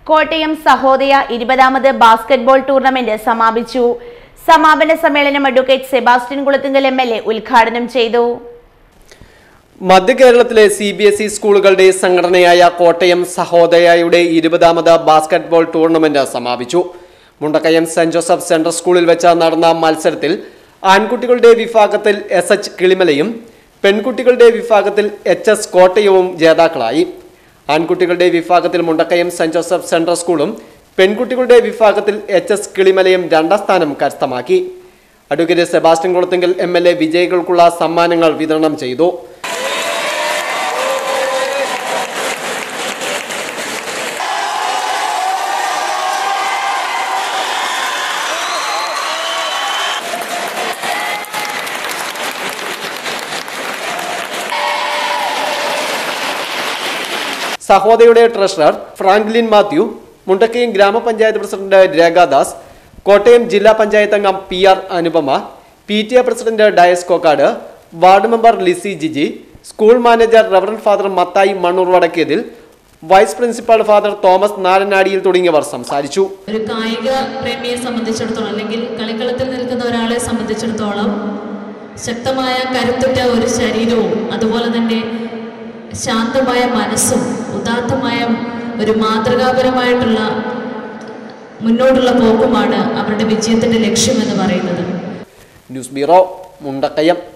കോട്ടയം സഹോദയ ഇരുപതാമത് basketball tournament സമാപിച്ചു സമാപന സമ്മേളനം advocate Sebastian Kulathunkal M L A ഉദ്ഘാടനം ചെയ്തു മധ്യ കേരളത്തിലെ സി ബി എസ് ഇ സ്കൂളുകളുടെ സംഘടനയായ കോട്ടയം സഹോദയയുടെ ഇരുപതാമത് ബാസ്കറ്റ്ബോൾ ടൂർണമെന്റ് സമാപിച്ചു മുണ്ടക്കയം സെന്റ് ജോസഫ് സെൻട്രൽ സ്കൂളിൽ വെച്ച് നടന്ന മത്സരത്തിൽ ആൺകുട്ടികളുടെ വിഭാഗത്തിൽ എസ് എച്ച് കിളിമലയും പെൺകുട്ടികളുടെ വിഭാഗത്തിൽ എച്ച് എസ് കോട്ടയവും ജേതാക്കളായി ആൺകുട്ടികളുടെ വിഭാഗത്തിൽ മുണ്ടക്കയം സെന്റ് ജോസഫ് സെൻട്രൽ സ്കൂളും പെൺകുട്ടികളുടെ വിഭാഗത്തിൽ എച്ച് എസ് കിളിമലയും രണ്ടാം സ്ഥാനം കരസ്ഥമാക്കി advocate Sebastian Kulathinkal M L A വിജയികൾക്കുള്ള സമ്മാനങ്ങൾ വിതരണം ചെയ്തു സഹോദയുടെ ട്രഷറർ ഫ്രാങ്ക്ലിൻ മാത്യു മുണ്ടക്കയം ഗ്രാമപഞ്ചായത്ത് പ്രസിഡന്റ് രേഖാദാസ് കോട്ടയം ജില്ലാ പഞ്ചായത്ത് അംഗം P R Anupama P T A president Dias Kokkad ward member Lissy Jiji school manager reverend father Mathai Mannur Vadakkethil vice principal father Thomas Naranadiyil തുടങ്ങിയവർ സംസാരിച്ചു ഒരു കായിക പ്രേമിയെ സംബന്ധിച്ചിടത്തോളം അല്ലെങ്കിൽ കളിക്കളത്തിൽ നിൽക്കുന്ന ഒരാളെ സംബന്ധിച്ചിടത്തോളം ശക്തമായ കരുത്തുറ്റ ഒരു ശരീരവും അതുപോലെ തന്നെ ശാന്തമായ മനസ്സും ഉദാത്തമായ ഒരു മാതൃകാപരമായിട്ടുള്ള മുന്നോട്ടുള്ള പോക്കുമാണ് അവരുടെ വിജയത്തിന്റെ ലക്ഷ്യമെന്ന് പറയുന്നത് ന്യൂസ് ബ്യൂറോ മുണ്ടക്കയം